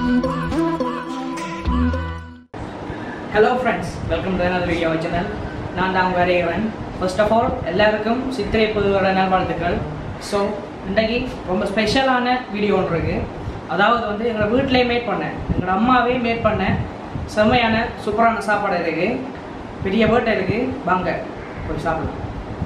Hello friends welcome to another video channel நான் தான் உங்கள் வரைகிறேன் ஃபர்ஸ்ட் ஆஃப் ஆல் எல்லாருக்கும் சித்திரை புதுவர நல்வாழ்த்துக்கள் ஸோ இன்றைக்கு ரொம்ப ஸ்பெஷலான வீடியோ ஒன்று இருக்குது அதாவது வந்து எங்களை வீட்டிலே மேட் பண்ணேன் எங்களோட அம்மாவே மேட் பண்ண செம்மையான சூப்பரான சாப்பாடு இருக்குது பெரிய பேர்ட்டை இருக்குது வாங்க போய் சாப்பிடலாம்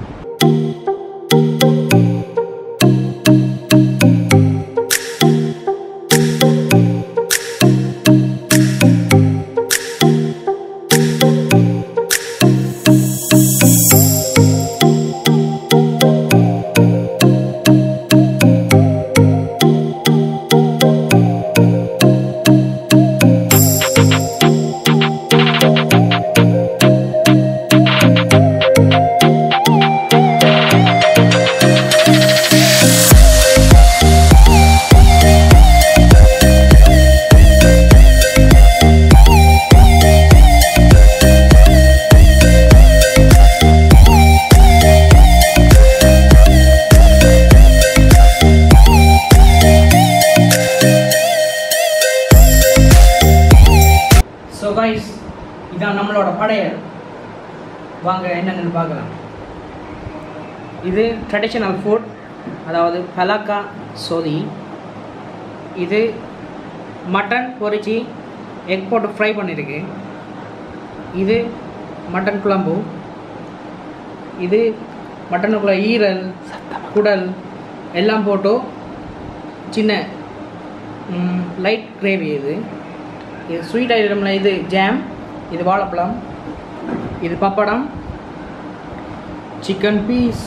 ஸோ கைஸ் இதான் நம்மளோட படையல் வாங்க என்னென்னு பார்க்கலாம் இது ட்ரெடிஷ்னல் ஃபுட் அதாவது பலக்கா சொதி இது மட்டன் பொரிச்சு எக் போட்டு ஃப்ரை பண்ணியிருக்கு இது மட்டன் குழம்பு இது மட்டனுக்குள்ள ஈரல் குடல் எல்லாம் போட்டு சின்ன லைட் கிரேவி இது இது ஸ்வீட் ஐட்டமில் இது ஜாம் இது வாழைப்பழம் இது பப்படம் சிக்கன் பீஸ்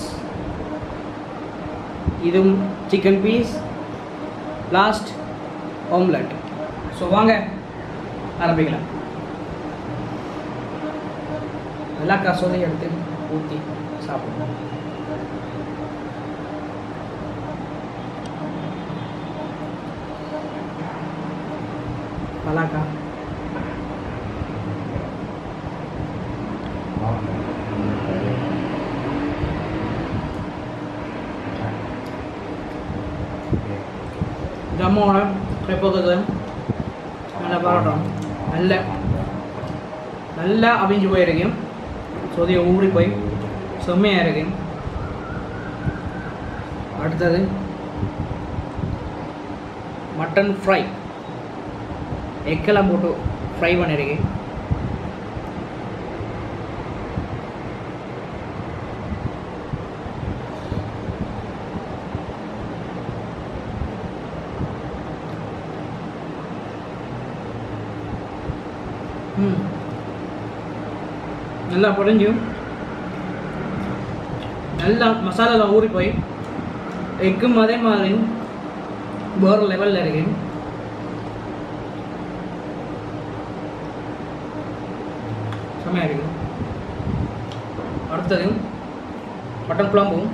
இதுவும் chicken piece last omelette so வாங்க ஆரம்பிக்கலாம் எல்லா காசோதையும் எடுத்து ஊற்றி சாப்பிடுவோம் பலாக்கா ஜம்மோட எப்போது நல்ல பரோட்டம் நல்ல நல்லா அவிஞ்சு போயிருக்கு சொதிய ஊறி போய் செம்மையாக இருக்கு அடுத்தது மட்டன் ஃப்ரை எக்கெல்லாம் போட்டு ஃப்ரை பண்ணியிருக்கேன் ம் நல்லா பொடிஞ்சு நல்லா மசாலாலாம் ஊறி போய் எக்கும் அதே மாதிரி வேறு லெவலில் இருக்கு செம்மையாக இருக்கு அடுத்தது மட்டன் குழம்பும்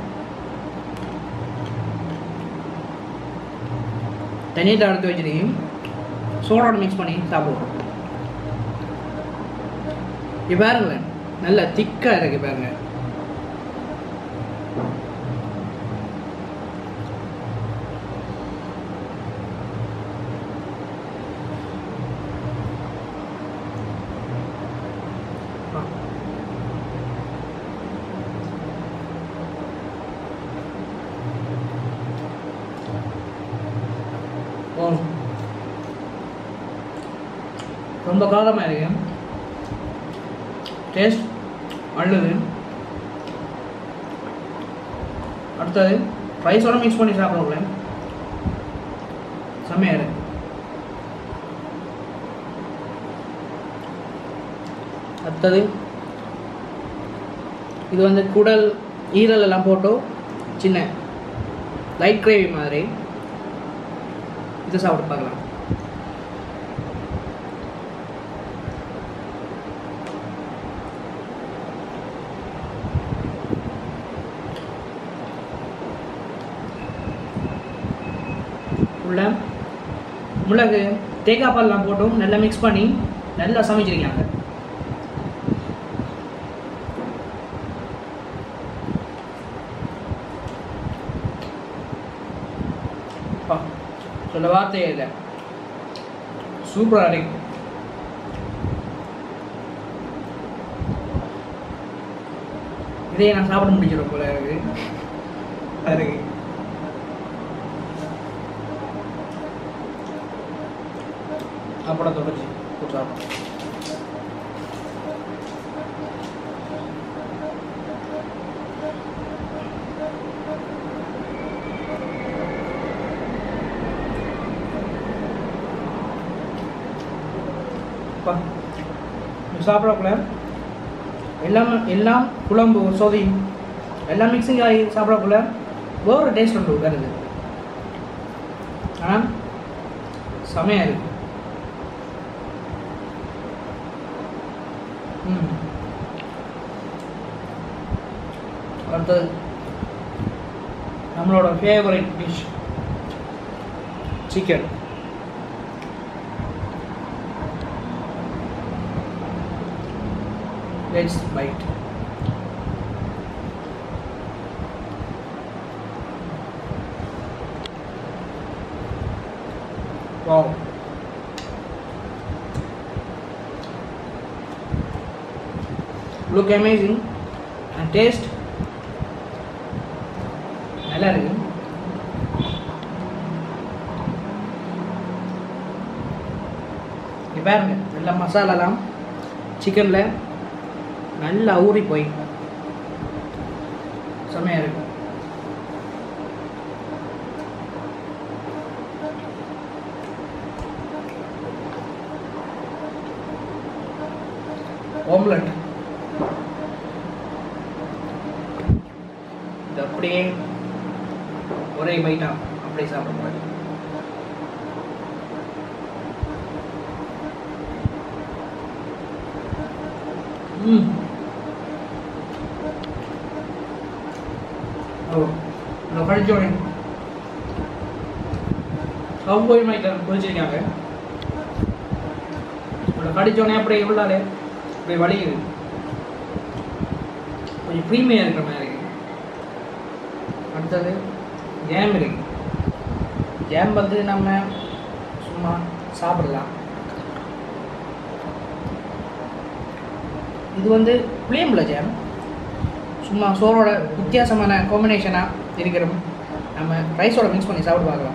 தண்ணியில் எடுத்து வச்சிருக்கேன் சோடோட மிக்ஸ் பண்ணி சாப்பிடுவோம் இது பாருங்க நல்லா திக்காக இருக்கு பாருங்க ஓ ரொம்ப காரமாக இருக்கு டேஸ்ட் நல்லது அடுத்தது ரைஸோட மிக்ஸ் பண்ணி சாப்பிடல செம்மையாக இருக்கு அடுத்தது இது வந்து குடல் ஈரல் எல்லாம் போட்டு சின்ன லைட் கிரேவி மாதிரி இது சாப்பிட்டு பார்க்கலாம் உள்ள மிளகு தேங்காய் பால்லாம் போட்டும் நல்லா மிக்ஸ் பண்ணி நல்லா சமைச்சிருக்காங்க அப்பா, சொல்ல வார்த்தையே இல்லை சூப்பராக இருக்கு இதே நான் சாப்பிட முடிச்சிடும் போல இருக்கு இருக்கு சாப்பிட தொடர்ச்சி போட்டு சாப்பிடும் அப்பா, இது சாப்பிடக்குள்ள எல்லாம் எல்லாம் குழம்பு சொதி எல்லாம் மிக்சிங் ஆகி சாப்பிடக்குள்ள வேறு டேஸ்ட் உண்டு வருது ஆனால் செமையாக இருக்கு ம் அடுத்தது நம்மளோட favourite dish chicken Let's bite. Wow. Look amazing and taste நல்லா இருக்கு இங்க பாருங்க நல்ல மசாலாலாம் சிக்கனில் நல்லா ஊறி போய் செமையாக இருக்கும் ஓம்லெட் இது அப்படியே ஒரே பைட்டா அப்படியே சாப்பிட போகிறேன் ம் ஓ நான் படித்தோடனே கவுபோய் மைக்கர் குளிச்சிருக்காங்க இவ்வளோ கடிச்சோடனே அப்படியே உள்ளாலே அப்படியே வலிக்குது கொஞ்சம் ப்ரீமியாக இருக்கிற மாதிரி இருக்கு அடுத்தது ஜாம் இருக்கு ஜாம் வந்து நம்ம சும்மா சாப்பிடலாம் இது வந்து புளியம்புல ஜாம் சும்மா சோறோட வித்தியாசமான காம்பினேஷனாக இருக்கிற நம்ம ரைஸோட மிக்ஸ் பண்ணி சாப்பிட்டு பார்க்கலாம்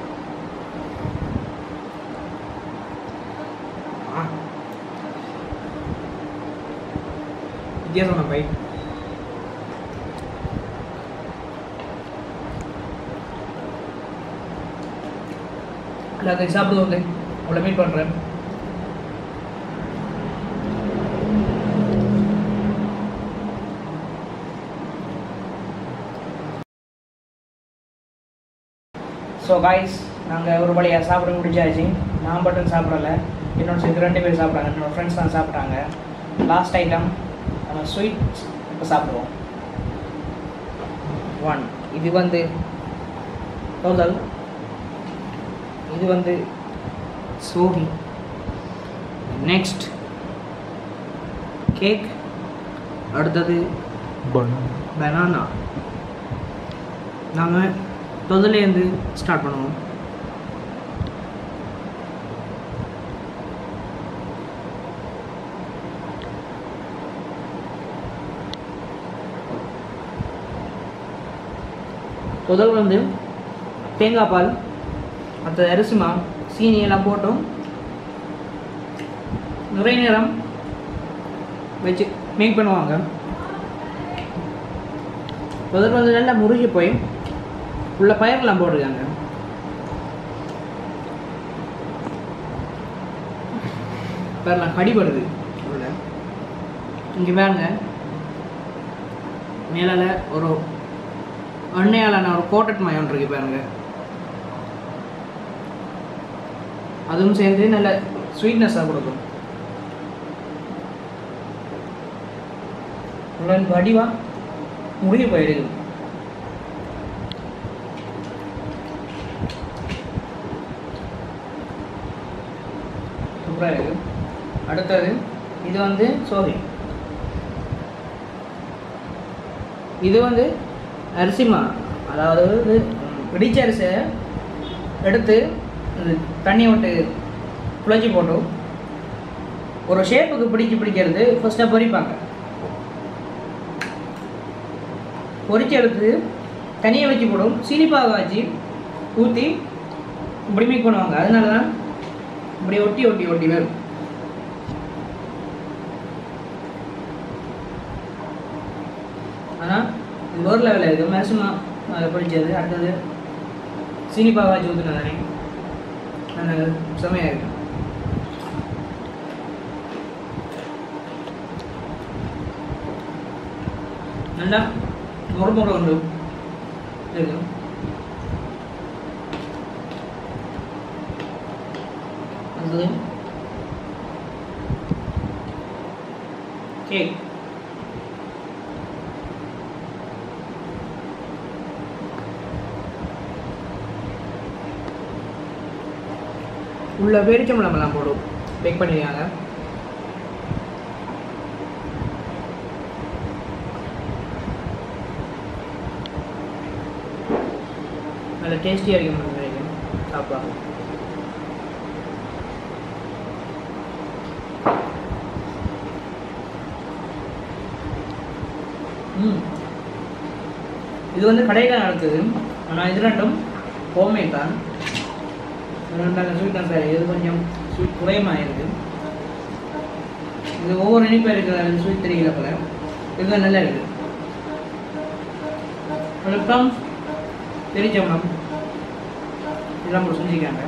ஆ. வித்தியாசமான பை எல்லாத்தையும் சாப்பிடுவோம் வந்து உங்களை மீட் பண்ணுறேன் ஸோ காய்ஸ் நாங்கள் ஒரு வழியாக சாப்பிட முடிச்சாச்சு நான் மட்டும் சாப்பிடல என்னோட சேர்த்து ரெண்டு பேர் சாப்பிட்றாங்க என்னோட ஃப்ரெண்ட்ஸ் தான் சாப்பிட்டாங்க லாஸ்ட் ஐட்டம் நம்ம ஸ்வீட் இப்போ சாப்பிடுவோம் ஒன் இது வந்து டோட்டல் இது வந்து சோகி நெக்ஸ்ட் கேக் அடுத்தது பனானா நாங்கள் தொதலேருந்து ஸ்டார்ட் பண்ணுவோம் முதல் வந்து தேங்காய் பால் அடுத்தது அரிசிமா சீனி எல்லாம் போட்டும் நிறைய நேரம் வச்சு மேக் பண்ணுவாங்க முதல் வந்து நல்லா முருகி போய் உள்ள பயிரெல்லாம் போட்டிருக்காங்க பாருலாம் கடிபடுது உள்ள இங்கே பாருங்க மேலால ஒரு எண்ணெயாலான ஒரு கோட்டட் மயம் இருக்கு பாருங்க அதுவும் சேர்ந்து நல்ல ஸ்வீட்னஸாக கொடுக்கும் உள்ள வடிவா முருகி போயிடுது சூப்பராக இருக்கு அடுத்தது இது வந்து சோரி இது வந்து அரிசிமா அதாவது இது, ம், பிடிச்ச அரிசியை எடுத்து இது தண்ணி விட்டு குழச்சி போட்டு ஒரு ஷேப்புக்கு பிடிச்சி பிடிக்கிறது ஃபர்ஸ்ட்டாக பொரிப்பாங்க பொரிச்சு எடுத்து தனியாக வச்சு போடும் சீனிப்பாவை வச்சு ஊற்றி இப்படி மிக் பண்ணுவாங்க அதனால தான் இப்படி ஒட்டி ஒட்டி ஒட்டி வரும் ஆனால் இந்த ஒரு லெவலில் இருக்குது மேக்ஸிமம் அதை பிடிச்சது அடுத்தது சீனிப்பாவை வச்சு ஊற்றுனா தானே அதனால செமையாக இருக்கு நல்லா முறை முறை உண்டு இருக்கு அது கேக் உள்ள பேரிச்சம்பழமெல்லாம் போடும் பேக் பண்ணிருக்காங்க நல்ல டேஸ்டியாக இருக்கும் நினைக்கிறேன் சாப்பிடலாம் ம் இது வந்து கடையில் நடக்குது ஆனால் இது ரெண்டும் ஹோம்மேட் தான் இது ரெண்டும் நல்ல ஸ்வீட் தான் இது கொஞ்சம் ஸ்வீட் குறையமாக இருக்கு இது ஒவ்வொரு இனிப்பாக இருக்கிற ஸ்வீட் தெரியல போல இது நல்லா இருக்கு வெல்கம் தெரிஞ்சவனம் இதெல்லாம் போட்டு செஞ்சுக்காங்க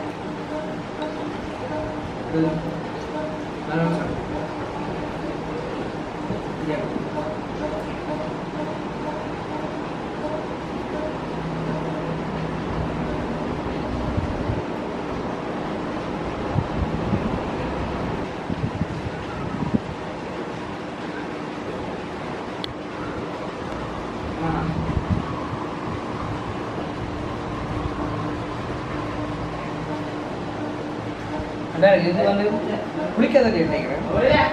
இது நல்லா சாப்பிடு. இது. ஆ. அதான் இது வந்து குளிக்காத நினைக்கிறேன்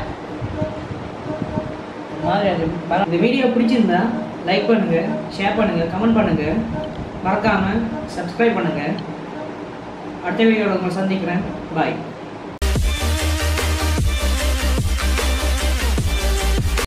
மாதிரி அது பர- இந்த வீடியோ பிடிச்சிருந்தா லைக் பண்ணுங்க ஷேர் பண்ணுங்க கமெண்ட் பண்ணுங்க மறக்காம சப்ஸ்கிரைப் பண்ணுங்க அடுத்த வீடியோவில் உங்களை சந்திக்கிறேன் பாய்